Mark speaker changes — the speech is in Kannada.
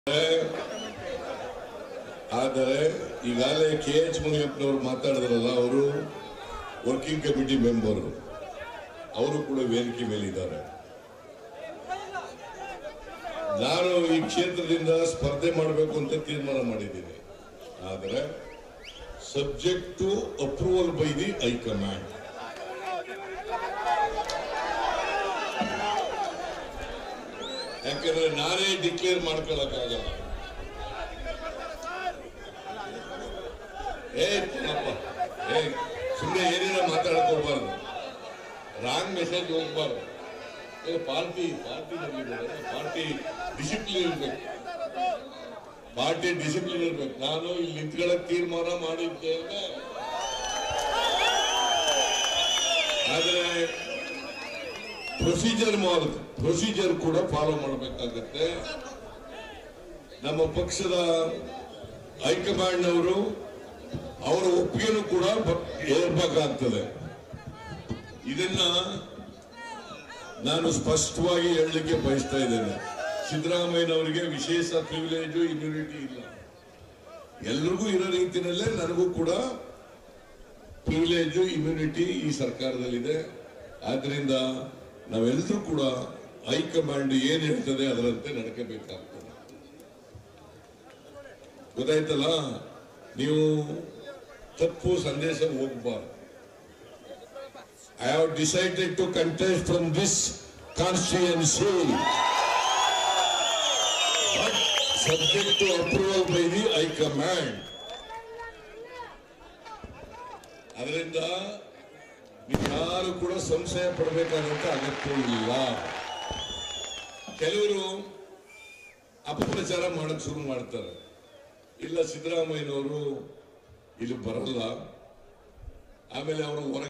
Speaker 1: ಆದರೆ ಈಗಾಗಲೇ ಕೆ ಎಚ್ ಮುನಿಯಪ್ಪನವರು ಮಾತಾಡಿದ್ರಲ್ಲ ಅವರು ವರ್ಕಿಂಗ್ ಕಮಿಟಿ ಮೆಂಬರು ಅವರು ಕೂಡ ವೇದಿಕೆ ಮೇಲೆ ಇದ್ದಾರೆ ನಾನು ಈ ಕ್ಷೇತ್ರದಿಂದ ಸ್ಪರ್ಧೆ ಮಾಡಬೇಕು ಅಂತ ತೀರ್ಮಾನ ಮಾಡಿದ್ದೀನಿ ಆದರೆ subject to approval by the high command ಯಾಕಂದ್ರೆ ನಾನೇ ಡಿಕ್ಲೇರ್ ಮಾಡ್ಕೊಳಕ್ಕಾಗಲ್ಲ ಏ ಚಿನ್ನಪ್ಪ ಏ ಸುಮ್ಮನೆ ಏನೇನೋ ಮಾತಾಡಕ್ ಹೋಗ್ಬಾರ್ದು ರಾಂಗ್ ಮೆಸೇಜ್ ಹೋಗ್ಬಾರ್ದು ಏ ಪಾರ್ಟಿ ಪಾರ್ಟಿ ಪಾರ್ಟಿ ಡಿಸಿಪ್ಲಿನ್ ಇರ್ಬೇಕು ಪಾರ್ಟಿ ಡಿಸಿಪ್ಲಿನ್ ಇರ್ಬೇಕು ನಾನು ಇಲ್ಲಿ ನಿಂತ್ಕೊಳ್ಳಕ್ ತೀರ್ಮಾನ ಮಾಡಿದ್ದೇನೆ ಆದ್ರೆ ಪ್ರೊಸೀಜರ್ ಮಾಡುದು ಪ್ರೊಸೀಜರ್ ಕೂಡ ಫಾಲೋ ಮಾಡಬೇಕಾಗತ್ತೆ ನಮ್ಮ ಪಕ್ಷದ ಹೈಕಮಾಂಡ್ನವರು ಅವರ ಒಪ್ಪಿಗೆನೂ ಕೂಡ ಬ- ಏರ್ಬೇಕಾಗ್ತದೆ ಇದನ್ನ ನಾನು ಸ್ಪಷ್ಟವಾಗಿ ಹೇಳಲಿಕ್ಕೆ ಬಯಸ್ತಾ ಇದ್ದೇನೆ ಸಿದ್ದರಾಮಯ್ಯನವರಿಗೆ ವಿಶೇಷ ಪ್ರಿವಿಲೇಜು ಇಮ್ಯುನಿಟಿ ಇಲ್ಲ ಎಲ್ರಿಗೂ ಇರೋ ರೀತಿಯಲ್ಲೇ ನನಗೂ ಕೂಡ ಪ್ರಿವಿಲೇಜು ಇಮ್ಯುನಿಟಿ ಈ ಸರ್ಕಾರದಲ್ಲಿದೆ ಆದ್ರಿಂದ ನಾವೆಲ್ಲರೂ ಕೂಡ ಹೈಕಮಾಂಡ್ ಏನ್ ಹೇಳ್ತದೆ ಅದರಂತೆ ನಡ್ಕೋಬೇಕಾಗ್ತದೆ ಗೊತ್ತಾಯ್ತಲ್ಲ ನೀವು ತಪ್ಪು ಸಂದೇಶ ಹೋಗಬಾರ್ದು I have decided to contest from this constituency but subject to approval by the high command ಅದರಿಂದ ನೀವು ಯಾರು ಕೂಡ ಸಂಶಯ ಪಡಬೇಕಾದಂತ ಅಗತ್ಯ ಇಲ್ಲ ಕೆಲವರು ಅಪಪ್ರಚಾರ ಮಾಡಕ್ ಶುರು ಮಾಡ್ತಾರೆ ಇಲ್ಲ ಸಿದ್ದರಾಮಯ್ಯನವರು ಇಲ್ಲಿ ಬರಲ್ಲ ಆಮೇಲೆ ಅವರು ಹೊರ